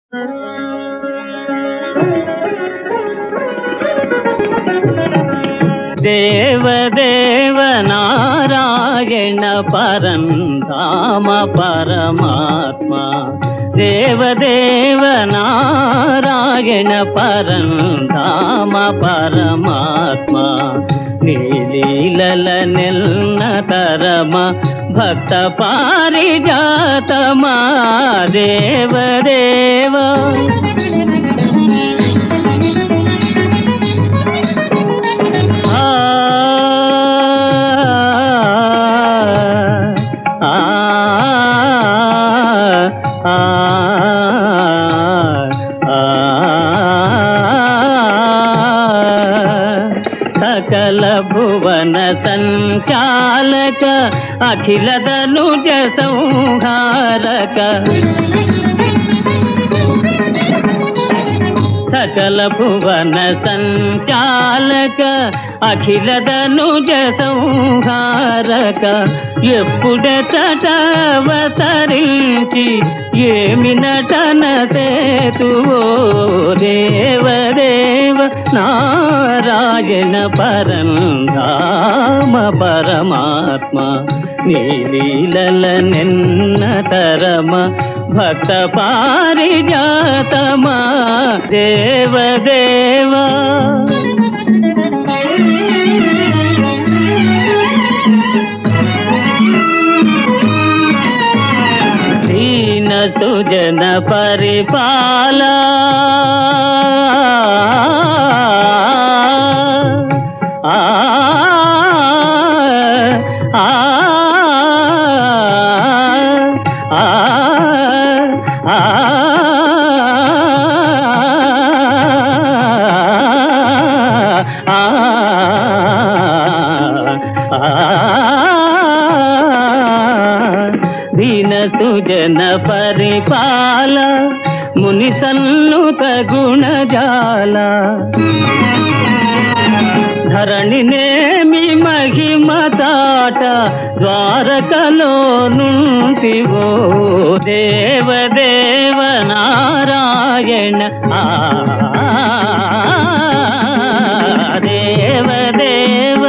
దేవదేవ నారాయణ పరంధామ పరమాత్మ దేవదేవ నారాయణ పరంధామ పరమాత్మ నీలీలల నిల్న తరమ భక్త పారిజాతమా దేవదేవా ఆ ఆ ఆ సకల భువన సంచాలక అఖిల ధనుజ సంహారక సకల భువన సంచాలక అఖిల ధనుజ సంహారక ఎప్పుడెతటవతరించి ఏమి నటన సేతువో దేవదేవ నారాయణ పరంధామ పరమాత్మ నీలీలల నిన్న తరమ భక్త పారిజాతమా దేవదేవా దీన సుజన పరిపాల ఆ ఆ ఆ ఆ దీన సుజన పరిపాల ముని సన్నుత గుణజాల ధరణినేమి మహిమ తాట ద్వారకలో నుంటివో దేవదేవ నారాయణ ఆ దేవదేవ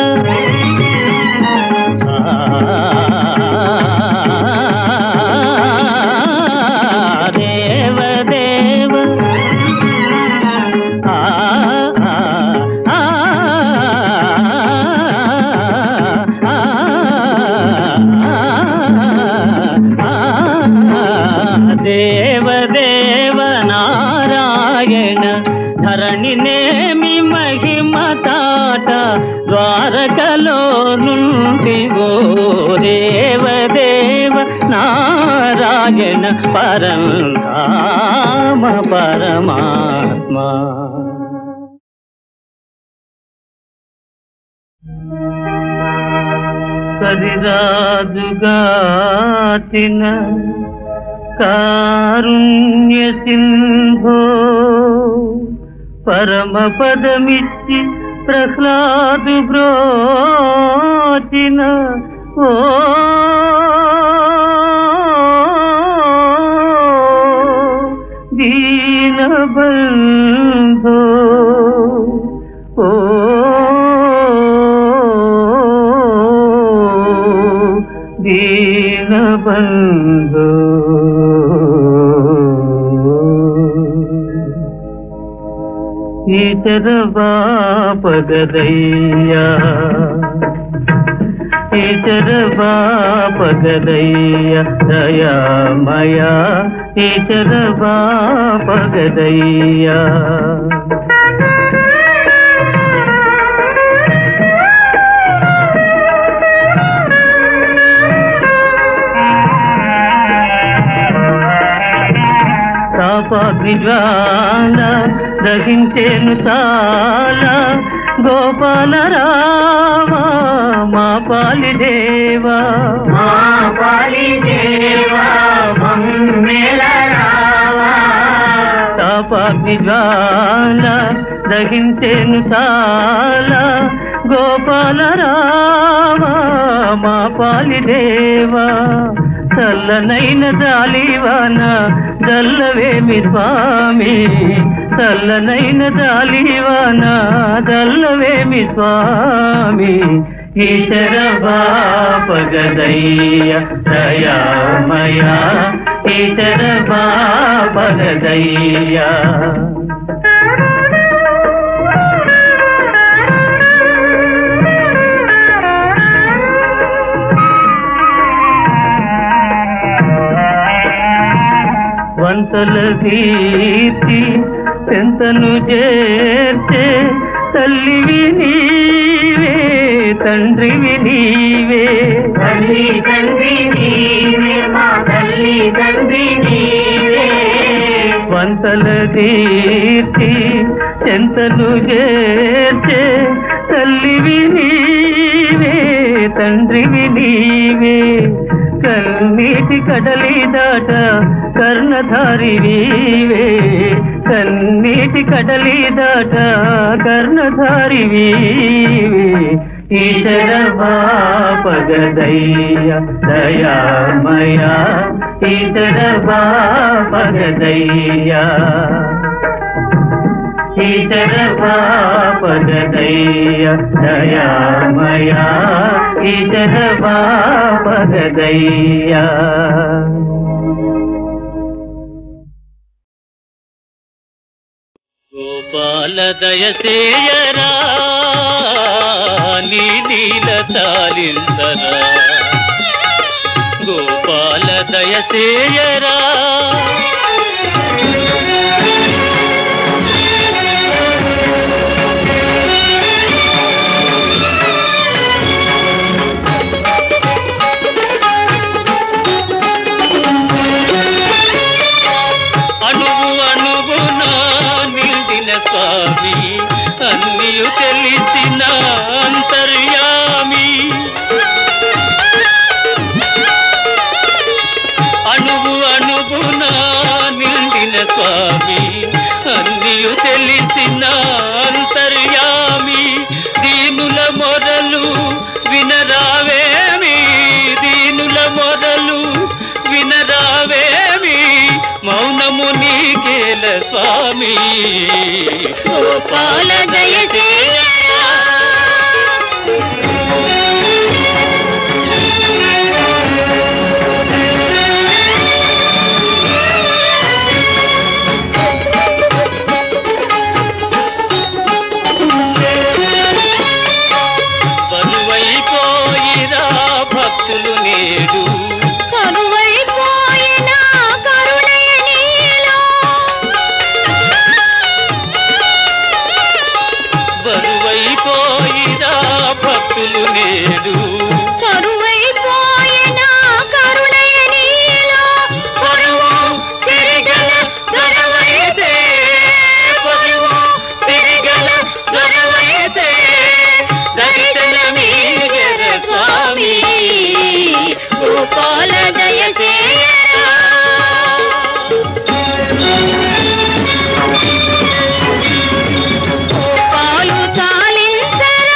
ఆ దేవదేవ ఆ ఆ ఆ దేవదేవ నారాయణ ధరణినేమి మహిమ తాట ద్వారకలో నుండివో దేవదేవ నారాయణ పరంధామ పరమాత్మ కరిరాజుగాచిన కారుణ్య సింధో పరమ పదమిచ్చి ప్రహ్లాదు బ్రోచిన ఓ దీనబంధో ఓ దీనబంధో ఈతర బాపగదయ్యా ఈతర బాపగదయ్య దయామయా ఈతర బాపగదయ్యా తాపాగ్నిజ్వాల దహించేను తాళ గోపాల రావా మా పాలి దేవా మా పాలి దేవా మమ్మేల రావా తాపాగ్నిజ్వాల దహించేను తాళ గోపాల రావా మా పాలి దేవా చల్లనైన జాలివాన దల్లవేమి స్వామి చల్లనైన జాలివాన దల్లవేమి స్వామి ఈశర బాపగదయ్య దయామయ ఈశర బాపగదయ్య వంతల కీర్తి చెంతను చేర్చే తల్లివి నీవే తండ్రివి నీవే తల్లి తండ్రి నీవే మా తల్లి తండ్రి నీవే వంతల కీర్తి చెంతను చేర్చే తల్లివి నీవే తండ్రివి నీవే కన్నీటి కడలి దాట కర్ణధారి వీవే కన్నీటి కడలి దాట కర్ణధారి వీవే ఈశర బాపగదయ్య దయామయ ఈశర బాపగదయ్య ఈశర బాపగదయ్య దయామయ ఈశర బాపగదయ్య గోపాల దయసేయరా నీ నీల తాలింతరా గోపాల దయసేయరా అణువు అణువున నిండిన స్వామి అన్నియు తెలిసిన అంతర్యామి అణువు అణువున నిండిన స్వామి అన్నియు తెలిసిన అంతర్యామి దీనుల మొరలు వినరావేమి దీనుల మొరలు వినరావేమి మౌనము నీకేల స్వామి గోపాల దయచేయరా బరువైపోయిరా భక్తులు నేడు కరువైపోయిన కరుణయ నీలో బరువైపోయిరా భక్తులు నేడు కరువైపోయిన కరుణయ నీలో కరువు తిరిగల దొరవైతే కరువు తిరిగల దొరవైతే దర్శనమీగర స్వామి గోపాల దయచేయరా పాలు చాలించరా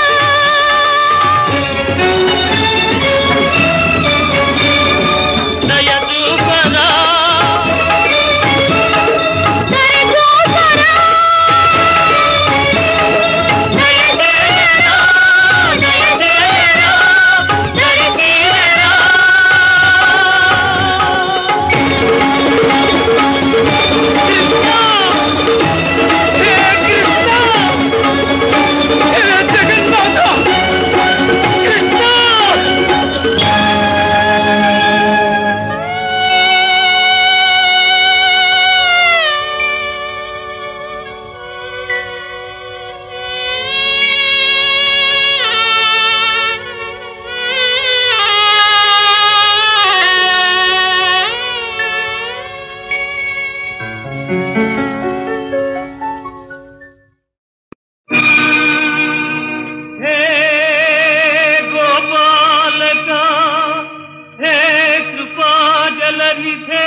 దయచూపరా దయచూపరా దయచేయరా దయచేయరా దయచేయరా హే గోపాలక హే కృపాజలనిధే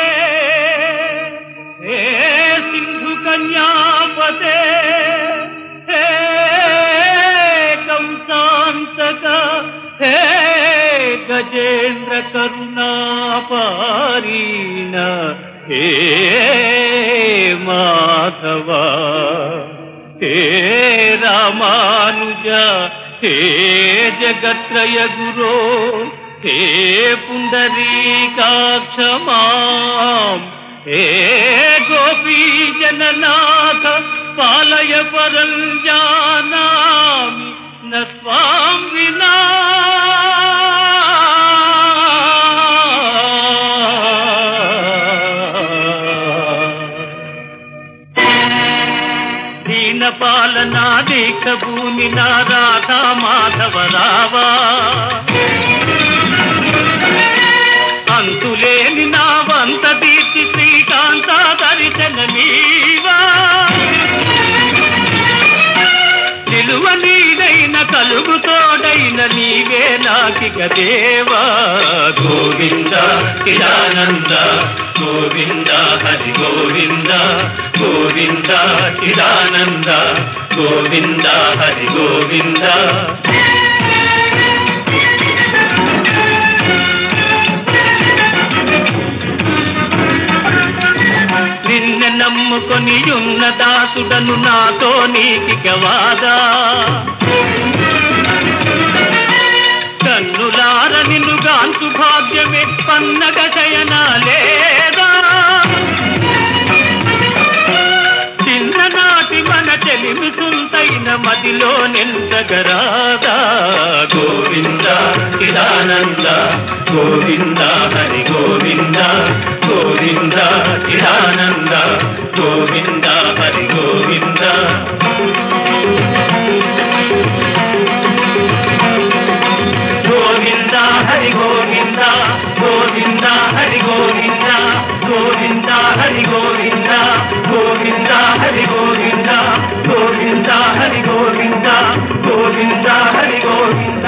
హే సింధు కన్యాపతే హే కంసాంతక హే గజేంద్ర కరుణాపారీణ హే మాధవ హే రామానుజ హే జగత్రయ గురో హే పుండరీకాక్షమాం హే గోపీ జననాథ పాలయ పరం జానామి న స్వాం వినా దీన పాలనా దీక్ష భూమి నా రాధా మాధవ రావా అంతులేని నా వంత దీర్చి శ్రీకాంత దర్శన నీవా నిలువ నీడైన కలుగు తోడైన నీవే నాకిక దేవా గోవింద చిదానంద గోవింద హరి గోవింద గోవింద చిదానంద గోవింద హరి గోవింద నిన్న నమ్ముకొని ఉన్న దాసుడను నాతో నీకి గవాదా కన్నులార నిన్ను గాంతు భాగ్యమే పన్నగ శయన లేదా చిన్ననాటి మన చెలిమి సుంతైన మదిలో నిందగరాదా గోవింద చిదానంద గోవింద హరి గోవింద గోవింద చిదానంద గోవింద హరి గోవింద గోవింద హరి గోవింద గోవింద హరి గోవింద గోవింద హరి గోవింద గోవింద హరి గోవింద గోవింద హరి గోవింద గోవింద హరి గోవింద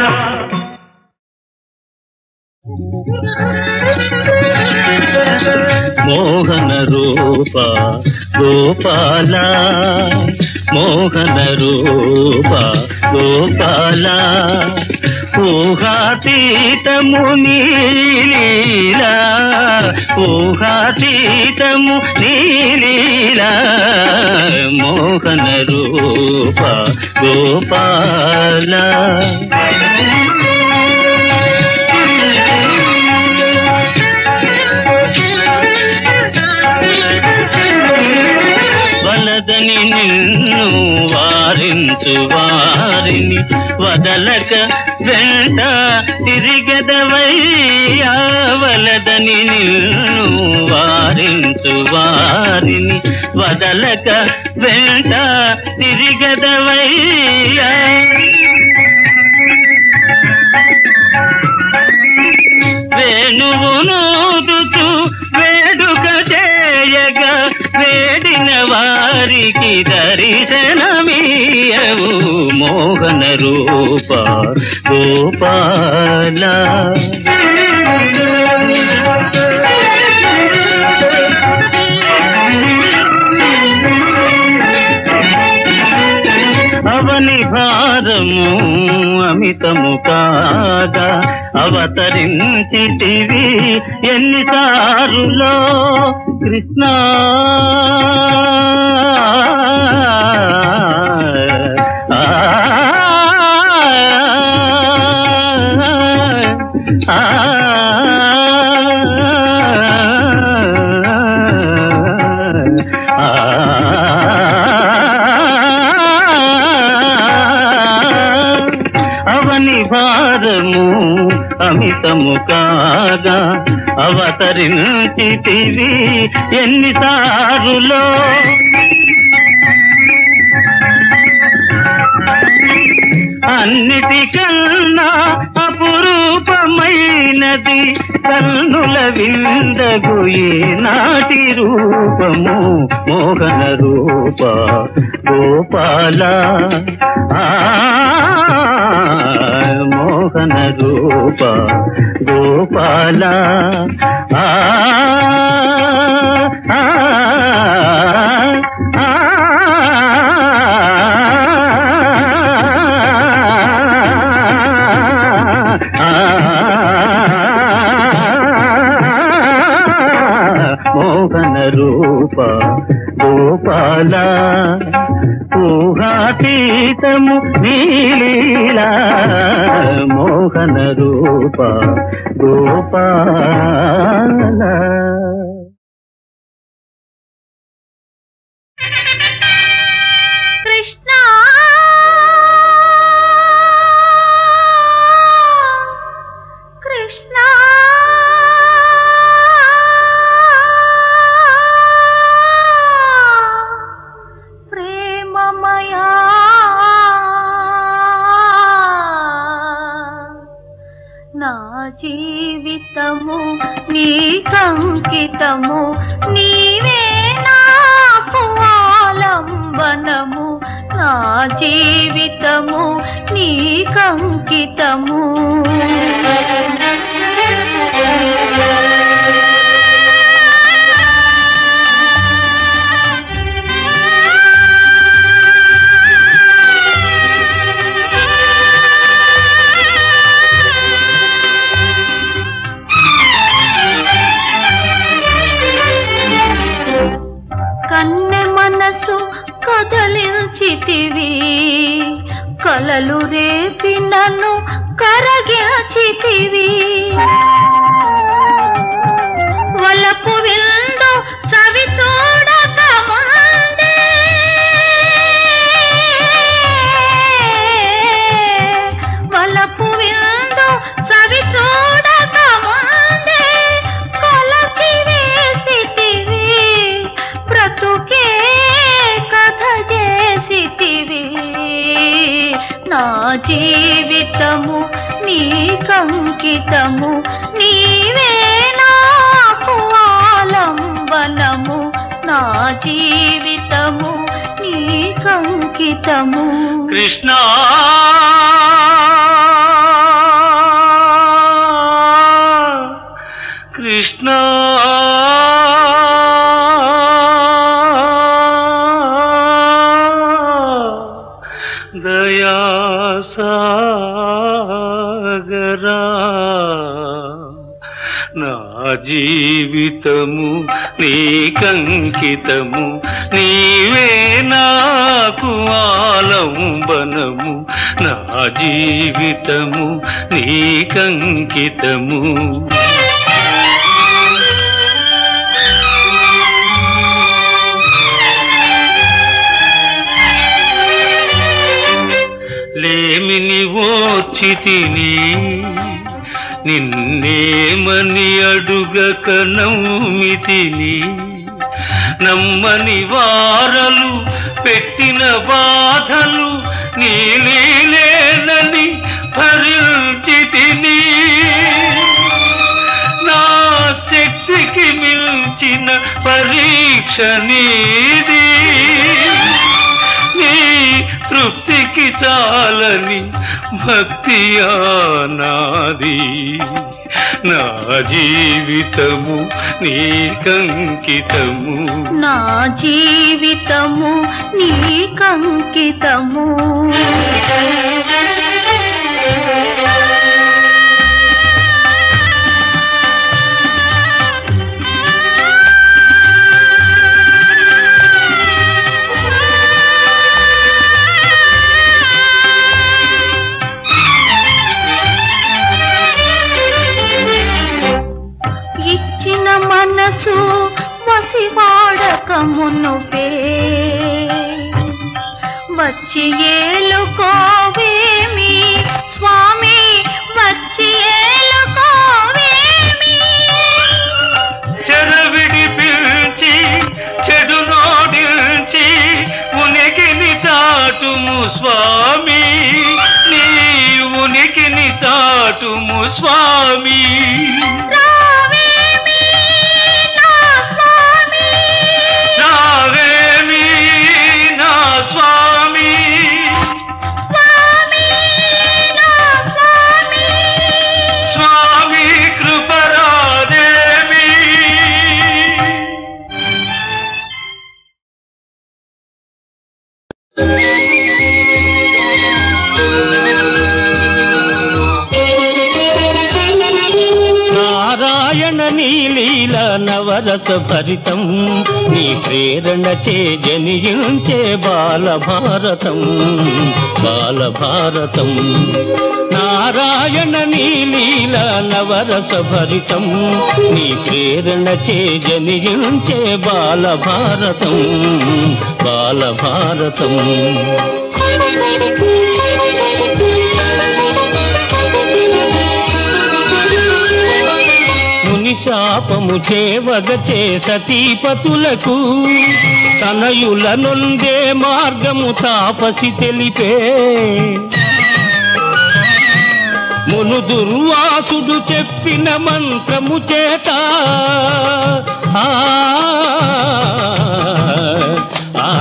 మోహన రూప గోపాల మోహన రూప గోపాల ఊహాతీతము నీలీలా ఊహాతీతము నీలీలా మోహన రూప గోపాల వలదని నిన్ను వారించు వారిని వదలక వెంట తిరిగదవయ్యా వలదని నిన్ను వారించు వారిని వదలక వెంట తిరిగదవయ్యా వేణువునూదుతూ వేడుక చేయగా వేడిన వారికి దర్శనమీయవు మోహన రూప గోపాల అవని భారము అమితము కాగా అవతరించితివి ఎన్నిసారులో కృష్ణ ఆ, ఆ, అవని భారము అమితము కాగా అవతరించితివి ఎన్నిసారులో అన్నిటికన్నా అపురూపమైనది కన్నుల విందగు నాటి రూపము మోహన రూప గోపాల ఆ మోహన రూప గోపాల ఆ ఆ, ఆ, మోహన గోపాల ఊహాతీతము నీలీలా మోహన రూప గోపాల కృష్ణ కృష్ణ ప్రేమమయా నా జీవితము నీకంకితము నీవే నాకు ఆలంబనము నా జీవితము నీకంకితము కన్నె మనసు కదలించితివి కలలు రేపి నన్ను కరగిచితివి వలపు విందు చవి చూడక ముందే వలపు విందు చవి చూడక ముందే కలకి వేసితివి బ్రతుకే కథ చేసితివి నా జీవితము నీకంకితము నీవే నాకు ఆలంబనము నా జీవితము నీకంకితము కృష్ణ కృష్ణ దయాసాగరా నా జీవితము నీకంకితము నీవే నాకు ఆలంబనము నా జీవితము నీకంకితము లేమిని ఓచితిని నిన్నేమని అడుగక నమ్మితిని నమ్మని వారలు పెట్టిన బాధలు నీలేనని భరించితిని నా శక్తికి మించిన పరీక్ష నీది నీ తృప్తికి చాలని భక్తి నాది నా జీవితము నీకంకితము నా జీవితము నీకంకితము ఇచ్చిన మనసు వసివాడకమునుపే వచ్చి ఏలుకోవేమి స్వామి వచ్చి ఏలుకోవేమి చెరవిడి పిలిచి చెడు నోడించి ఉనికిని చాటుము స్వామి నీ ఉనికిని చాటుము స్వామి రావేమి నా స్వామి రావేమి నా స్వామి స్వామి నా స్వామి స్వామి కృపరాదేవి Thank you. నవరస భరితం నీ ప్రేరణ చే జనియించే బాలభారతం బాలభారతం నారాయణ నీ లీల నవరస భరితం నీ ప్రేరణ చే జనియించే బాలభారతం బాలభారతం ముని శాపము చేవగ చే సతీపతులకు తనయుల నొందే మార్గము తాపసి తెలిపే మును దుర్వాసుడు చెప్పిన మంత్రము చేత ఆ, ఆ,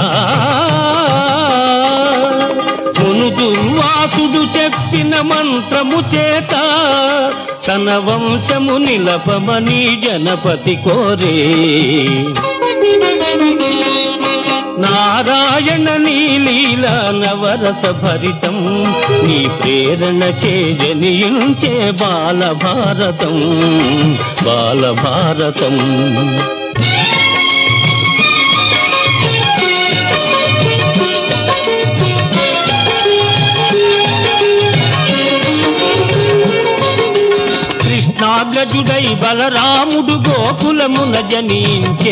మును దుర్వాసుడు చెప్పిన మంత్రము చేత తన వంశము నిలపమని జనపతి కోరే నారాయణ నీ లీల నవరస భరితం నీ ప్రేరణ చే జనియించే బాలభారతం బాలభారతం కృష్ణాగ్రజుడై బలరాముడు గోకులమున జనించే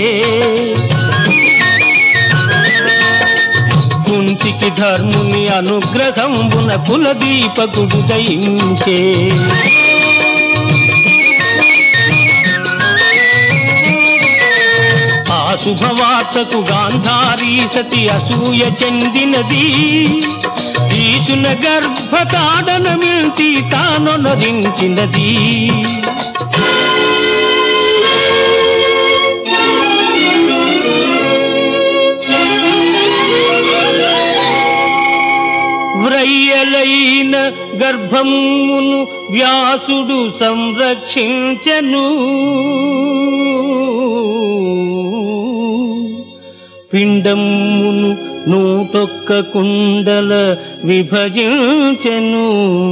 కుంతికి ధర్ముని అనుగ్రహంబున కులదీపకుడు దయించే ఆ శుభవార్తకు గాంధారీ సతి అసూయ చెందినది ఈశున గర్భతాడన మిల్చి తానొనరించినది వ్రయ్యలైన గర్భమును వ్యాసుడు సంరక్షించను పిండమును నూటొక్క కుండల విభజించెను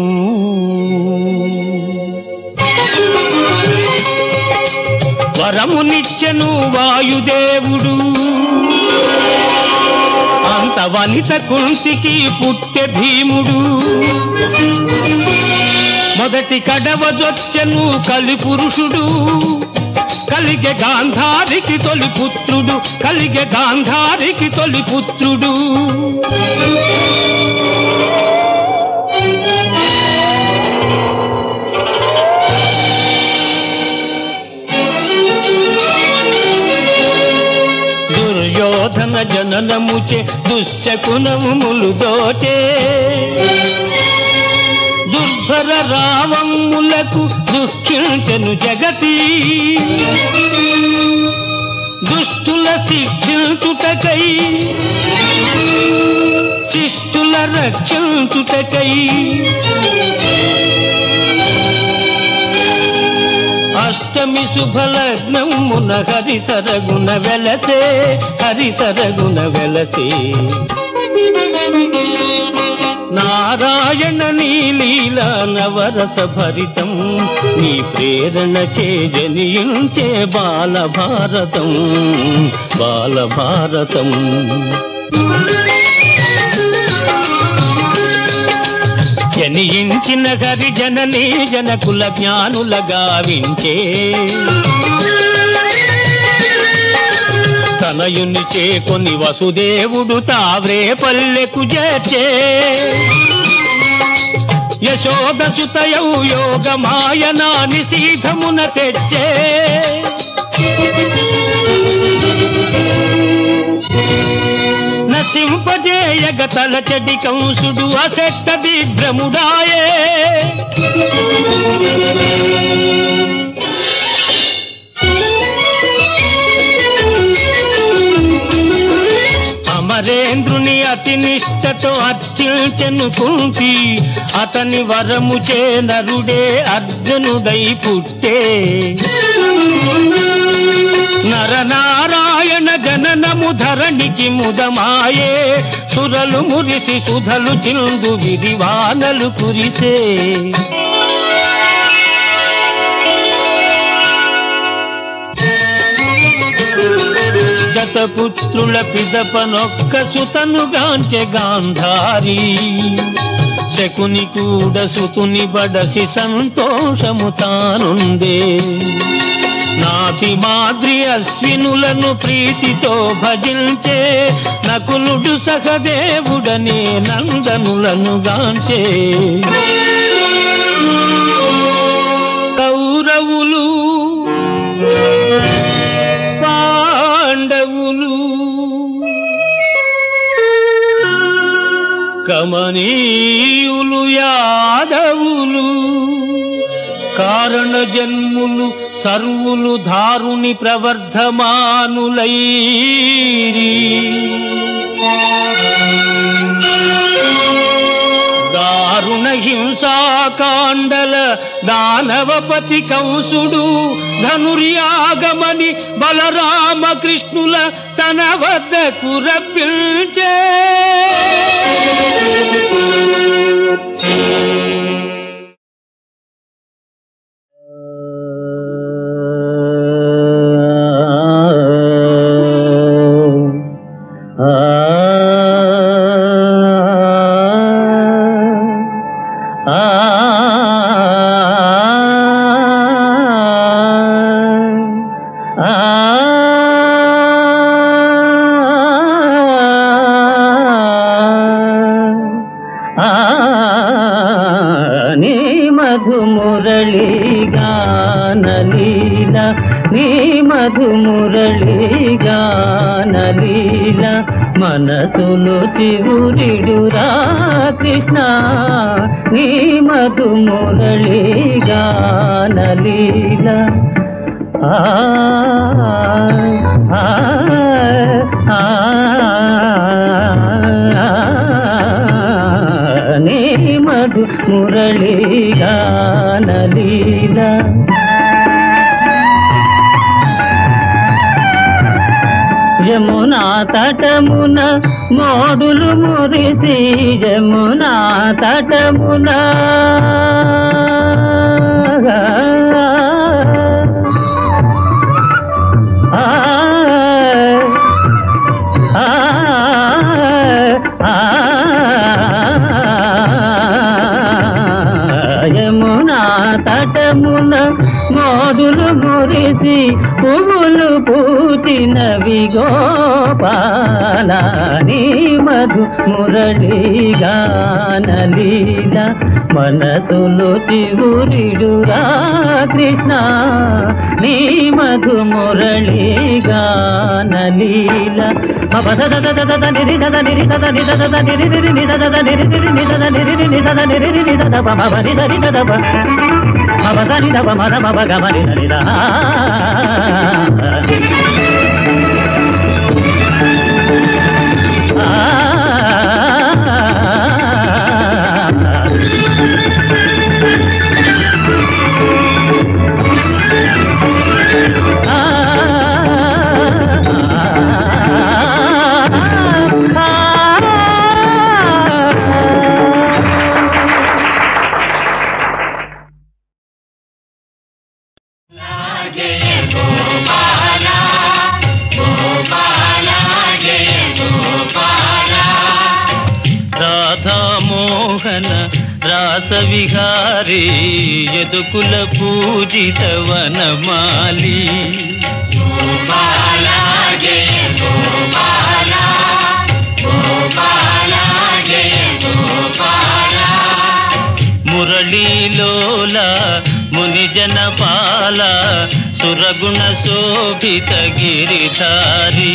వరమునిచ్చెను వాయుదేవుడు అంత వనిత కుంతికి పుట్టె భీముడు మొదటి కడవజొచ్చెను కలి పురుషుడు కలిగె గాంధారికి తొలి పుత్రుడు కలిగె గాంధారికి తొలి పుత్రుడు దుర్యోధన జననముచే దుశ్శకునములు దోచే దుర్ధర రావములకు దుఃఖించను జగతి దుష్టుల శిక్షించుటకై శిష్టుల రక్షించుటకై అష్టమి శుభలగ్నమున హరి సరగుణ వెలసే హరి సరగుణ వెలసే నారాయణ నీలీల నవరస భరితం నీ ప్రేరణ చే జనియించే బాలభారతం బాలభారతం జనియించిన హరి జననీ జనకుల జ్ఞానుల గావించే తనయుని చేకొని వసుదేవుడు తావ్రే పల్లెకు చేర్చే యశోద సుతయౌ యోగ మాయనా నిశీధమున తెచ్చే నసింపజేయగ తలచడి కంసుడు అసెట్ట దిగ్భ్రముడాయే అమరేంద్రుని అతి నిష్టతో అర్చించెను కుంతి అతని వరము చే నరుడే అర్జునుడై పుట్టే నరనారాయణ జననము ధరణికి ముదమాయే సురలు మురిసి సుధలు చిందు విరివానలు కురిసే దత్తపుత్రుల పిదపనొక్క సుతనుగాంచె గాంధారి శకుని కూడా సుతుని బడసి సంతోషము తానుందే నాటి మాద్రి అశ్వినులను ప్రీతితో భజించే నకులుడు సహదేవుడనే నందనులను గాంచే కౌరవులు పాండవులు కమనీయులు యాదవులు కారణ జన్ములు సర్వులు దారుని ప్రవర్ధమానులైరి దారుణ హింసాకాండల దానవపతి కంసుడు ధనుర్యాగమని బలరామకృష్ణుల తన వద్దకు రప్పించే నీ మధుమురళి గానలీల నీ మధుమురళి గానలీల మనసులు చివురిడురా కృష్ణ నీ మధుమురళి గానలీల ఆ ఆ ఆ నీ మధు మురళి గానలీల యమునా తటమున మోడులు మురిసి యమునా తటమున ఆ ఆ ఆ యమునా తటమున మోదులు మురిసి పువ్వులు పూచినవి గోపాల నీ మధు మురళి గానలీల మనసులు చివురిడురా కృష్ణ నీ మధు మురళి గానలీల రాధామోహన రాసవిహారీ యదుకుల పూజిత వనమాలి మురళీలోల మునిజన పాల సురగుణ శోభిత గిరిధారి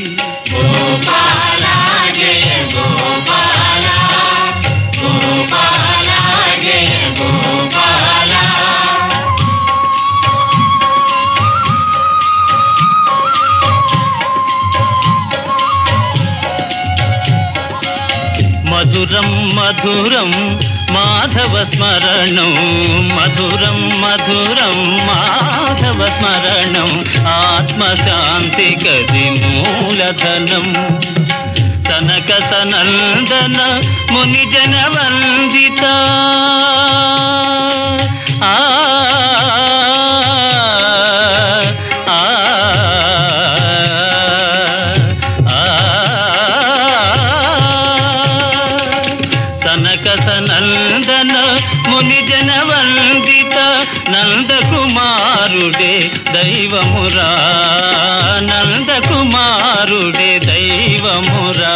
మధురం మధురం మాధవ స్మరణం మధురం మధురం మాధవ స్మరణం ఆత్మశాంతి గది మూలధనం సనక సనందన మునిజన వందిత ఆ ఆ రాకస నందన ముని జన వందిత నందకుమారుడే దైవమురా నందకుమారుడే దైవమురా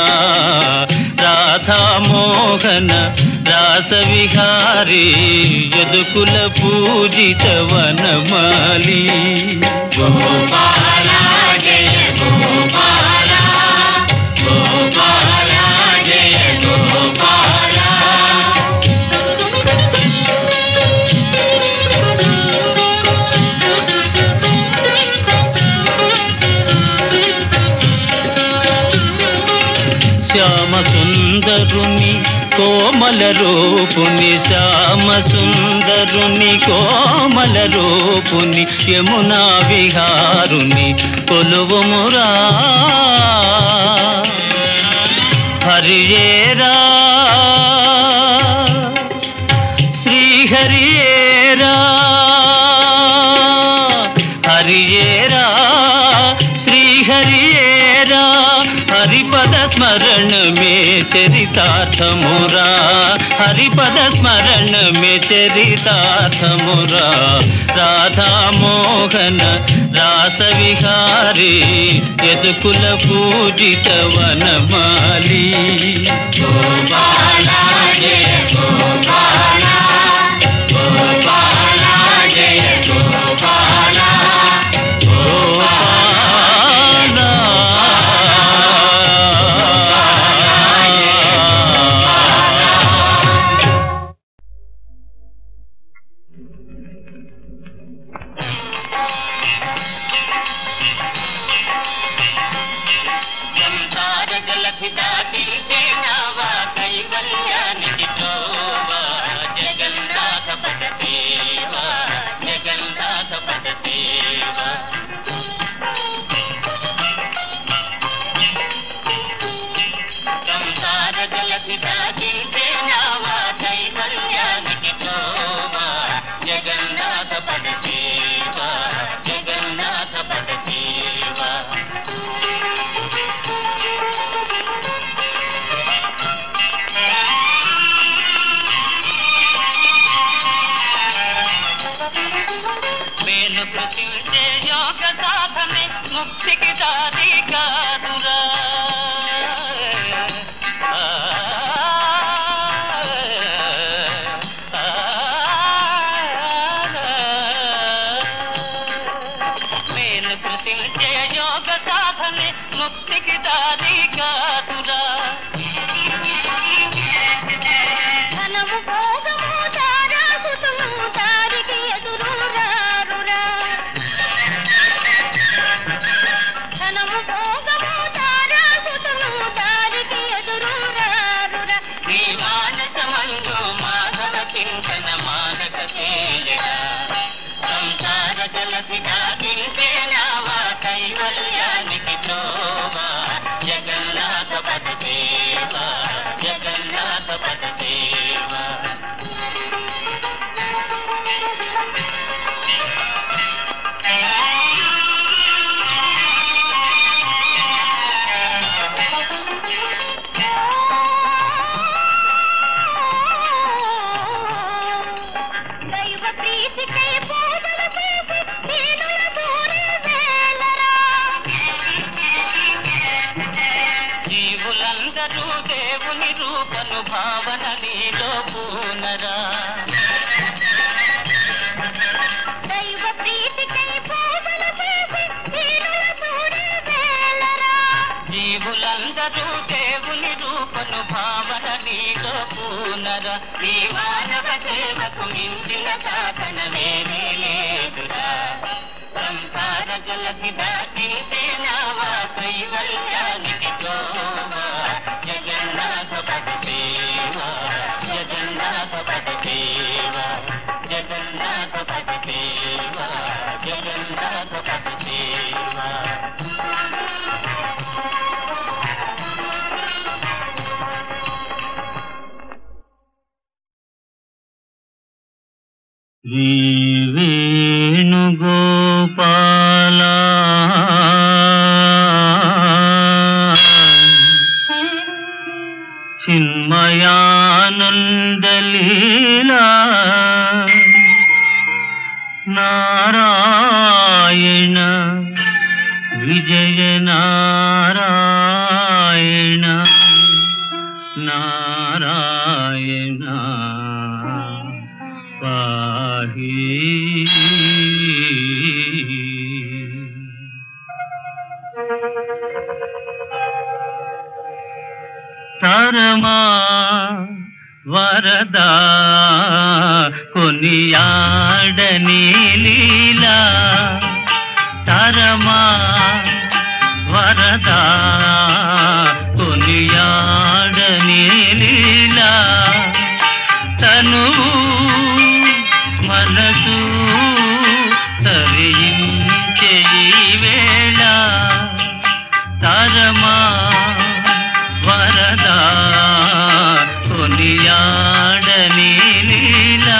రాధామోహన రాస విహారీ యదుకుల పూజిత వనమాలి గోపాల జయ గోపాల గోపాల జయ గోపాల శ్యామ సుందరుని కోమల రూపుని శ్యామ సుందరుని కోమల రూపుని యమునా విహారుని కొలువుమురా హరియేరా శ్రీహరియేరా హరియేరా శ్రీహరియేరా హరిపద స్మరణ మే చరితార్థమురా హరిపద స్మరణ మే చరితార్థమురా రాధామోహన రాస విహారీ యదుకుల పూజిత వనమాలి గోపాల జయ గోపాల గోపాల జయ గోపాల సంసార జలధి దాటించే నావా కైవల్యానికి తోవా జగన్నాథ పదదేవా జగన్నాథ పదదేవా సంసార జలధి దాటించే నావా కైవల్యానికి తోవా జగన్నాథ పదదేవా జగన్నాథ పదదేవా మేలు కృషించే యోగ సాధనే ముక్తికి దారి కాదురా ఆ, ఆ, మేలు కృషించే యోగ సాధనే ముక్తికి దారి కాదురా ధనము భోగము దారాసుతులు దారికి ఎదురు రారురా ధనము భోగము దారాసుతులు దారికి ఎదురు రారురా నీ మానసమందు మాధవ చింతన మానక తేజగా సంసార జలధి దాటించే నావా కైవల్యానికి త్రోవా జగన్నాథ పదదేవా జగన్నాథ పదదేవా దైవ ప్రీతికై పూజలు చేసి దీనుల దూరే వేలరా జీవులందరూ దేవుని రూపను భావన నీలో పూనరా దైవ ప్రీతికై పూజలు చేసి దీనుల దూరే వేలరా జీవులందరూ దేవుని రూపను భావన నీలో పూనర ఈ మానవ సేవకు మించిన సాధనమేమీ లేదురా సంసార జలధి దాటితే నావా కైవల్యానికి తోవా జగన్నాథ పదదేవా జగన్నాథ పదదేవా జగన్నాథ పదదేవా జగన్నాథ పదదేవా శ్రీ వేణుగోపాల చిన్మయానందలీలా నారాయణ విజయ నారాయణ నారాయణ పాహి తరమా వరదా కొనియాడని లీలా తరమా వరదా కొనియాడని లీలా తనువు మనసు తరించే ఈ వేళ తరమా వరదా కొనియాడని లీలా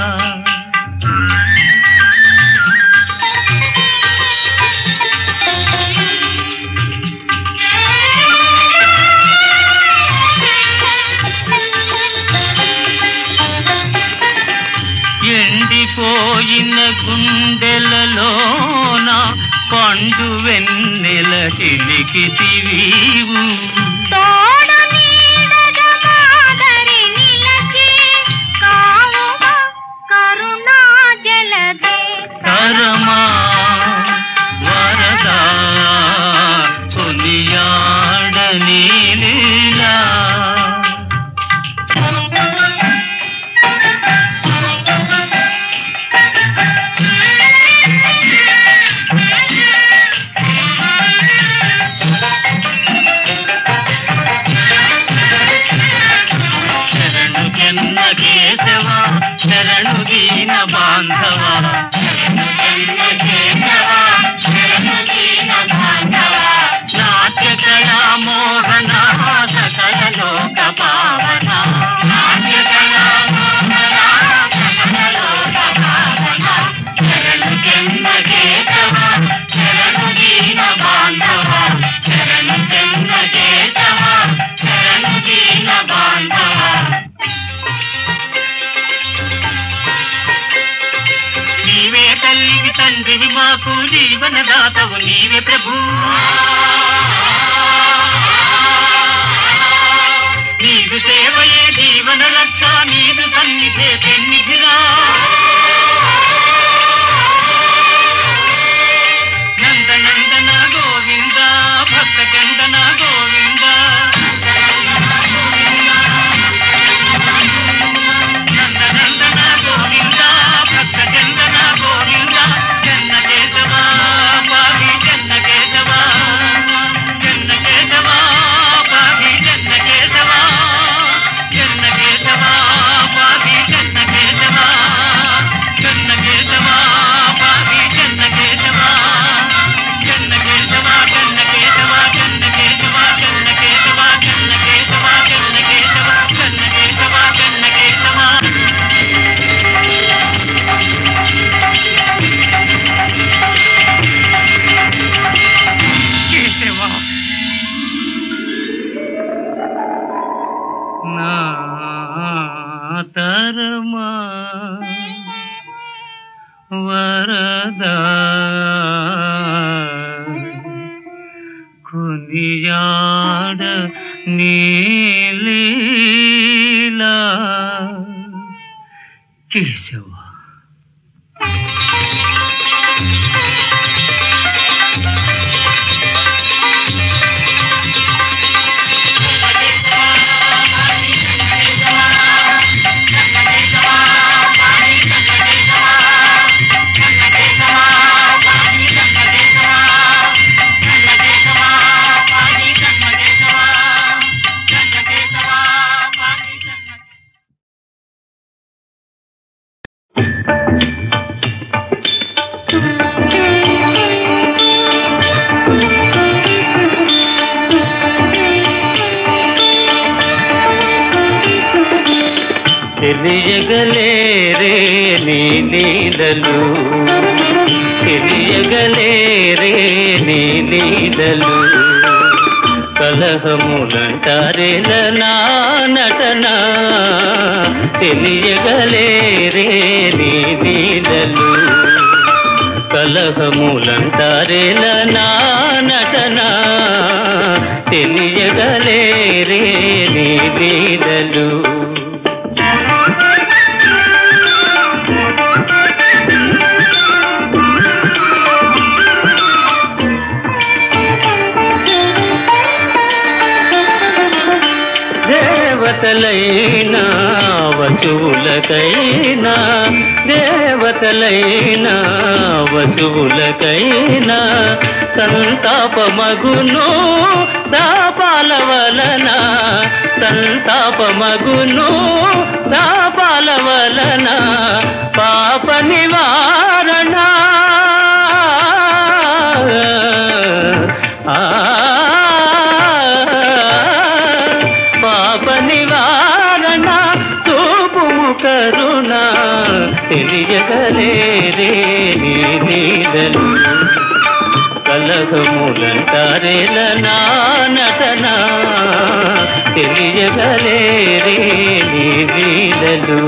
ఎండిపోయిన గుండెలలోన పండు వెన్నెల చిలికితివీవు తోడు నీడగా మాదరి నిలచి కావుమ కరుణా జలదే కరమా వరదా కొనియాడని లీలా శరణు జన్మ కేశవ శరణు దీన బాంధవ శరణు జన్మ కేశవ శరణు దీన బాంధవ నాట్య కళా మోహన సకల లోక పావన నాట్య కళా మోహన సకల లోక పావన శరణు జన్మ కేశవ శరణు దీన బాంధవ శరణు జన్మ కేశవ శరణు దీన బాంధవ నీవే తల్లివి తండ్రివి మాకు జీవనదాతవు నీవే ప్రభు నీదు సేవయే జీవన రక్ష నీదు సన్నిధే పెన్నిధిరా నంద నందన గోవింద భక్త చందన గోవింద నంద నందన గోవింద భక్త చందన గోవింద జన్న కేశవ పావి జన్న కేశవ జన్న కేశవ పావి జన్న కేశవ జన్న కేశవ పావి జన్న కేశవ జన్న కేశవ పావి జన్న కేశవ జన్న కేశవ జన్న కేశవ జన్న కేశవ జన్న కేశవ జన్న కేశవ జన్న కేశవ జన్న కేశవ జన్న కేశవ కేశవ నా తరమా వరదా కొనియాడ నీలీలా కేశవ తెలియగలేరే నీ లీలలు తెలియగలేరే నీ లీలలు కలహములంటారేల నా నటన తెలియగలేరే నీ నీడలు కలహములంటారేల నా నటన తెలియగలేరే నీ నీడలు దేవతలైనా వసువులకైనా దేవతలైనా వసువులకైనా సంతాపమగును దాపాల వలన సంతాపమగును దాపాల వలన పాప నివారణ ఆ పాప నివారణ తూపుము కరుణ తెలియగలేరే నీ నీడలు కలహములంటారేల నా నటన తెలియగలేరే నీ నీడలు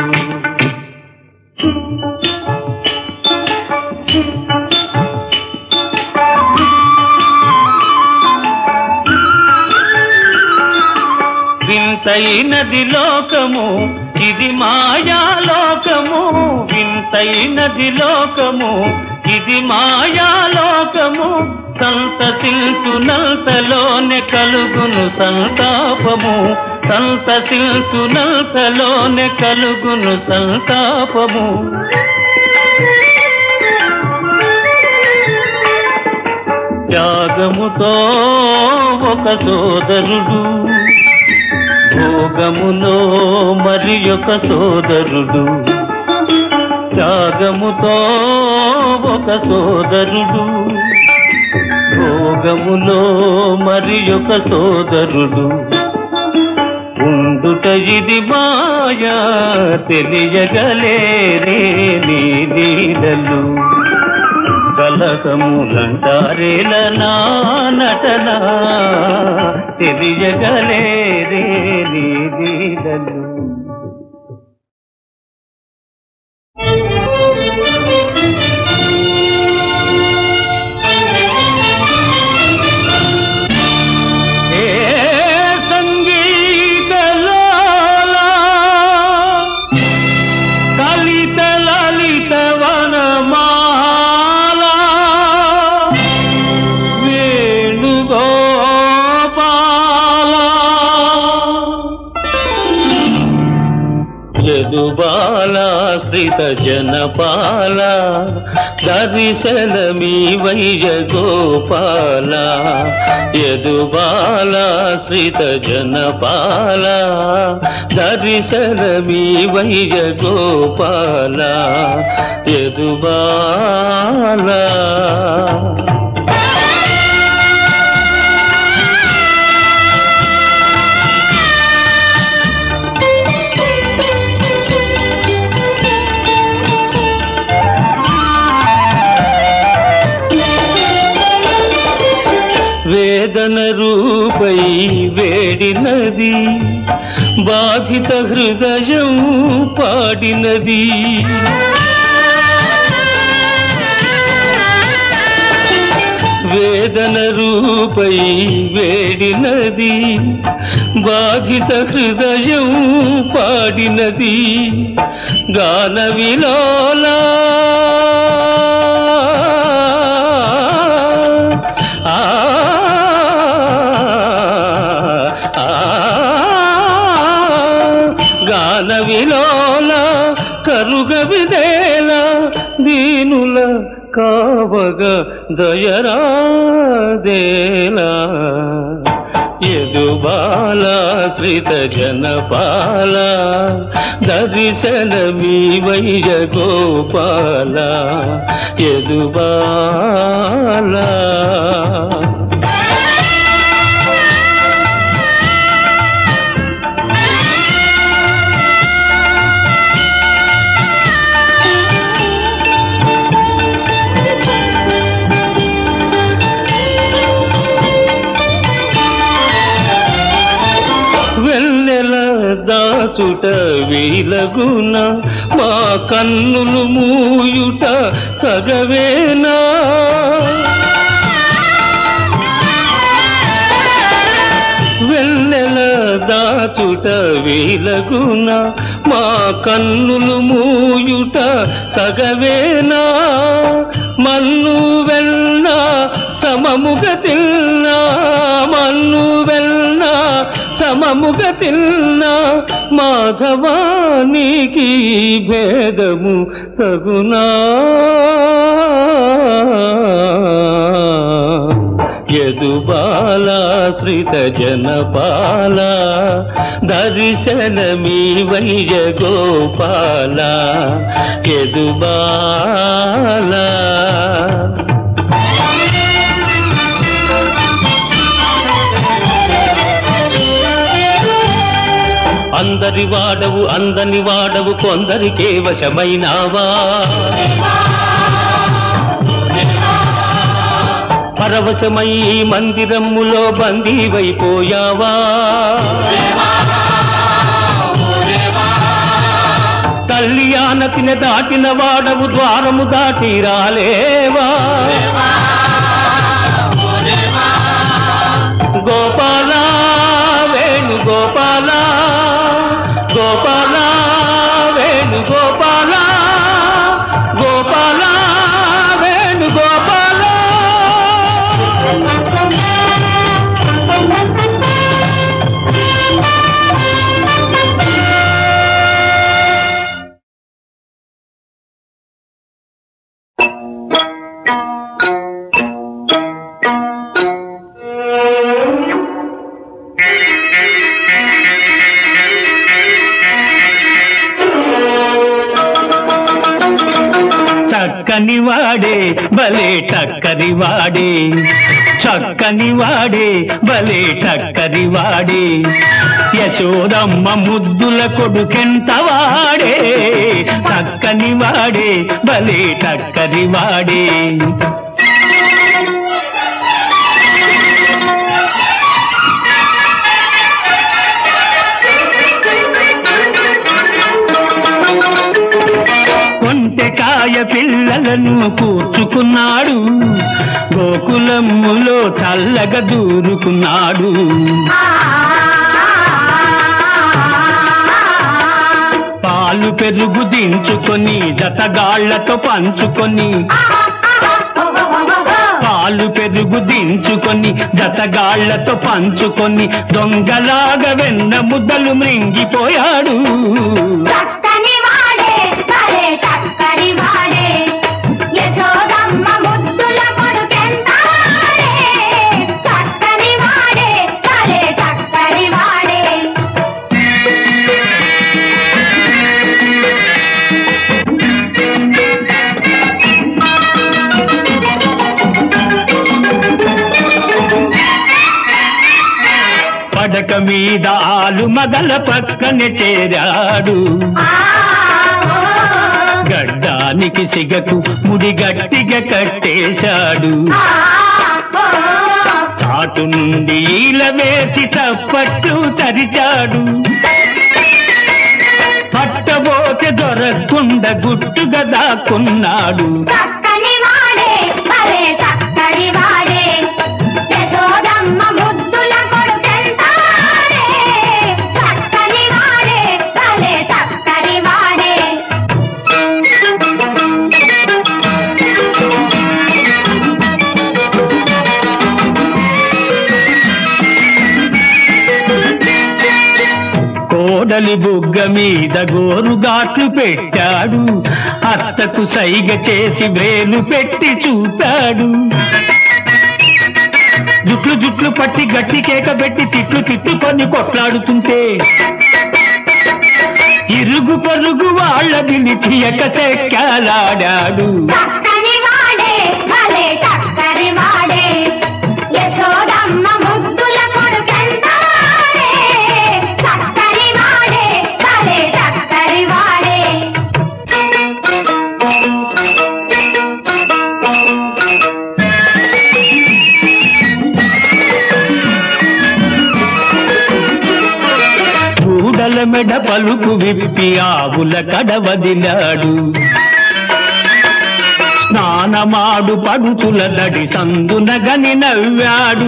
వింతైనది లోకము ఇది మాయాలోకము వింతైనది లోకము ఇది మాయాలోకము సంతసిల్చు నల్తలోనే కలుగును సంతాపము సంతసిల్చు నల్తలోనే కలుగును సంతాపము త్యాగముతో ఒక సోదరుడు భోగములో మరి ఒక సోదరుడు త్యాగముతో ఒక సోదరుడు భోగములో మరి ఒక సోదరుడు ఉండుట ఇది మాయా తెలియగలేరే నీ నీడలు కలకములంటారేల నా నటన తెలియగలేరే నీ నీడలు ఏ సంగీతలోలా కలిత లలిత వనమాల వేణుగోపాల యదుబాలాశ్రిత జనపాల దర్శనమీ వైజ గోపాల యదుబాలాశ్రిత జనపాల దర్శనమీ వైజ గోపాల యదుబాల వేదన రూపై వేడినది బాధిత హృదయం పాడినది వేదన రూపై వేడినది బాధిత హృదయం పాడినది గాన విలోలా ఆ ఆ, గాన విలోల కరుగ విదేల దీనుల కావగ దయరాదేలా యదుబాల శ్రిత జనపాల దర్శనమీ వైజ గోపాల యదుబాల వెన్నెల దాచుట వీలగున మా కన్నులు మూయుట తగవేనా వెన్నెల దాచుట వీలగున మా కన్నులు మూయుట తగవేనా మన్ను వెన్న సమముగ తిన్నా మన్ను వెన్న సమముగ తిన్నా మాధవా నీకి భేదము తగునా యదుబాలాశ్రిత జనపాల దర్శనమీ వైజ గోపాల యదుబాల అందరి వాడవు అందని వాడవు కొందరికే వశమైనావా పరవశమై ఈ మందిరములో బందీవైపోయావా తల్లి ఆనతిన దాటిన వాడవు ద్వారము దాటి రాలేవా గోపాల వేణు గోపాల గోపాల వేణు గోపాల గోపాల వేణు గోపాల చక్కని వాడే భలే టక్కరి వాడే చక్కని వాడే భలే టక్కరి వాడే యశోదమ్మ ముద్దుల కొడుకెంత వాడే చక్కని వాడే భలే టక్కరి వాడే కొంటెకాయ పిల్లలను కూర్చుకున్నాడు గోకులమ్ములో చల్లగా దూరుకున్నాడు పాలు పెరుగు దించుకొని జతగాళ్లతో పంచుకొని పాలు పెరుగు దించుకొని జతగాళ్లతో పంచుకొని దొంగలాగా వెన్న ముద్దలు మృంగిపోయాడు చక్కని వాడే భలే చక్కని వాడే యశోదమ్మ ముద్దుల కొడుకెంత వాడే చక్కని వాడే భలే చక్కని వాడే పడక మీద ఆలు మగల పక్కనే చేరాడు ఆ ఓ గడ్డానికి సిగకు ముడి గట్టిగా కట్టేశాడు ఆ ఓ చాటు నుండి ఈల వేసి చప్పట్లు చరిచాడు పట్టబోతే దొరకకుండా గుట్టుగా దాక్కున్నాడు చక్కని వాడే భలే చక్కని వాడే యశోదమ్మ ముద్దుల కొడుకెంత వాడే చక్కని వాడే భలే చక్కని వాడే కోడలి బుగ్గ మీద గోరుగాట్లు పెట్టాడు అత్తకు సైగ చేసి వేలు పెట్టి చూపాడు జుట్లు జుట్లు పట్టి గట్టి కేక పెట్టి తిట్లు తిట్టుకొని కొట్లాడుతుంటే ఇరుగు పొరుగు వాళ్ళ పిలిచి ఎకచెక్కలాడాడు చక్కని వాడే భలే చక్కని వాడే యశోదమ్మ ముద్దుల కొడుకెంత వాడే చక్కని వాడే భలే చక్కని వాడే మెడ పలుకు విప్పి ఆవుల కడవదిలాడు స్నానమాడు పడుచుల దడి సందున గని నవ్వాడు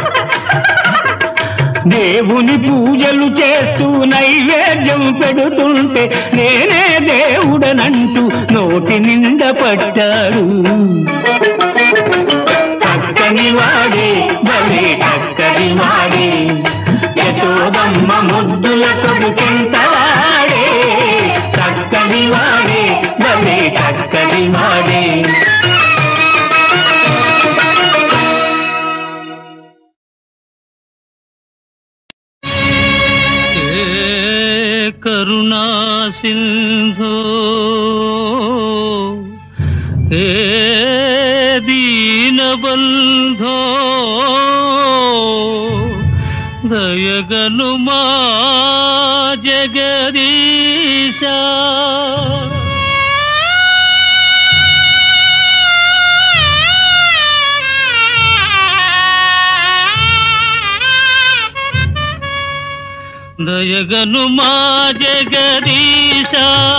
దేవుని పూజలు చేస్తూ నైవేద్యం పెడుతుంటే నేనే దేవుడనంటూ నోటి నిండ పట్టాడు చక్కని వాడే భలే చక్కని వాడే యశోదమ్మ ముద్దుల కొడుకెంత వాడే చక్కని వాడే భలే చక్కని వాడే ఏ కరుణా సింధో ఏ దీనబంధో దయగను మా జగదీశ దయగను మా జగదీశ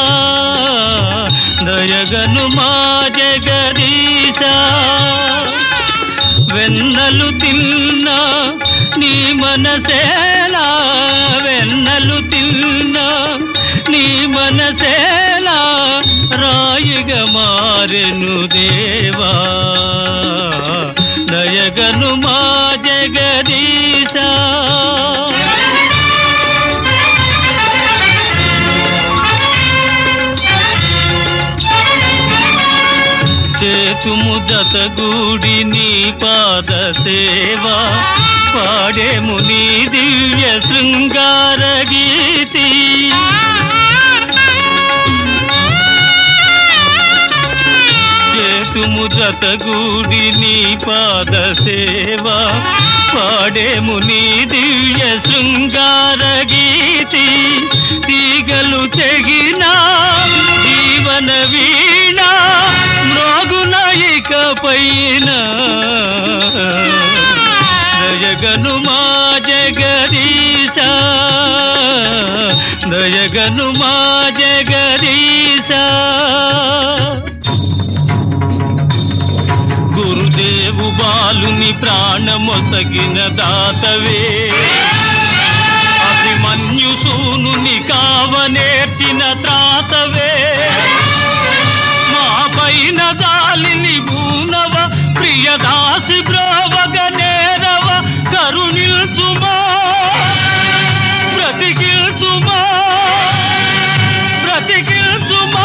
దయగను మా జగదీశ వెన్నలు తిన్నా నీ మనసేలా వెన్నలు తిన్నా నీ మనసేలా రాయిగా మారెను దేవా దయగను మా జగదీశ చేతుము జతగూడి నీ పాద సేవ పాడేము నీ దివ్య శృంగార గీతి చేతుము జతగూడి నీ పాద సేవ పాడేము నీ దివ్య శృంగార గీతి తీగలు తెగినా జీవన వీణ మ్రోగున ఇక పైన దయగను మా జగదీశ దయగను మా జగదీశ గురుదేవు బాలుని ప్రాణమొసగిన దాతవే అభిమన్యు సూనుని కావనేర్చిన త్రాతవే మా పైన జాలిని భూనవ ప్రియదాసి బ్రోవగ నేరవ కరుణిల్చుమా బ్రతికిల్చుమా బ్రతికిల్చుమా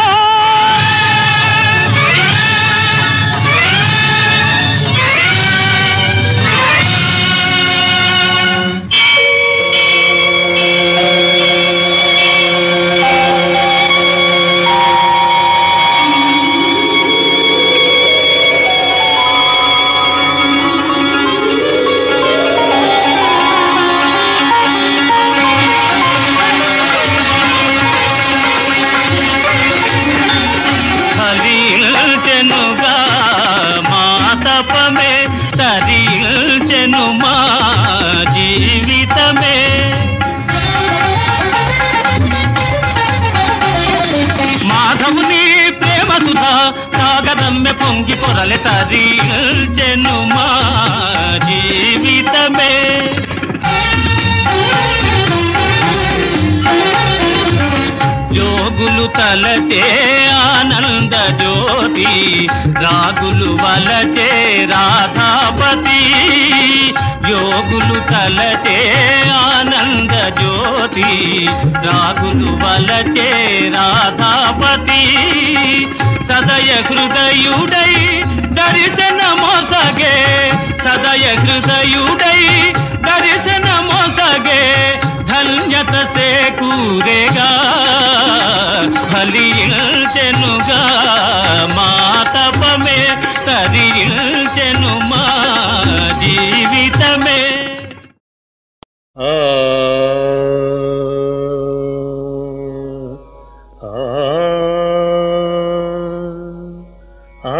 హరించెనుగా మా తపమే తరించెను మా జీవితమే మాధవుని ప్రేమ సుధా సాగదమ్మె పొంగి పొరలె తరించెను మా జీవితమే యోగులు తలచే ఆనంద జ్యోతి రాగులు వలచే రాధాపతి యోగులు తలచే ఆనంద జ్యోతి రాగులు వలచే రాధాపతి సదయ హృదయుడై దర్శన మోసగే సదయ హృదయుడై దర్శన మోసగే ధన్యత సేకూరేగా ఫలించెనుగా మా తపమే తరించెను మా జీవితమే ఆ ఆ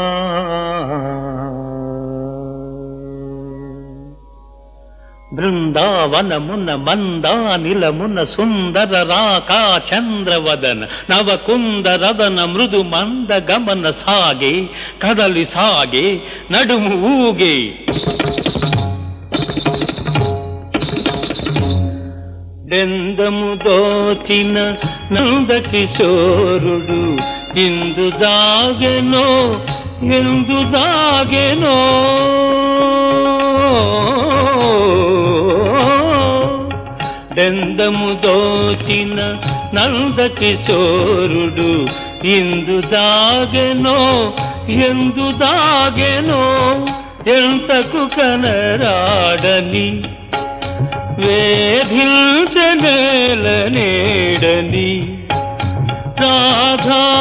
బృంద బృందావనమున మందానిలమున సుందర రాకా చంద్రవదన నవకుందరదన మృదు మంద గమన సాగే కదలి సాగే నడుము ఊగే దెందము దోచిన నందకిశోరుడు ఇందు దాగెనో ఎందు దాగెనో దెందము దోచిన నందకిశోరుడు ఇందు దాగెనో ఎందు దాగెనో ఎంతకు కనరాడని వేధించనేల నేడని రాధా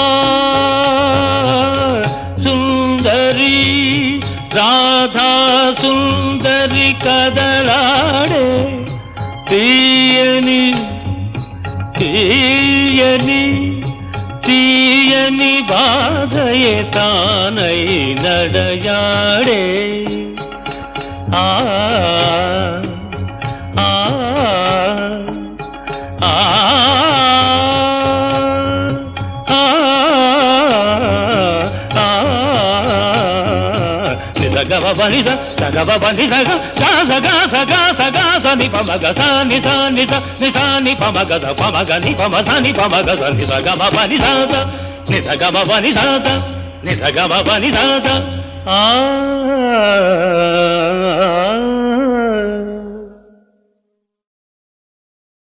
సుందరి రాధా సుందరి కదలాడే తీయని తీయని తీయని బాధయే తానై నడయాడే ఆ ఆ ఆ నిజగవ బనిద సగవ బనిద గాస గాస గాస గాస ని పమగ సా ని సా ని స ని సా ని పమగ స పమగ ని పమ స ని పమగ స ని సగమ బనిద నిజగమ బనిద నిజగమ బనిద ఆ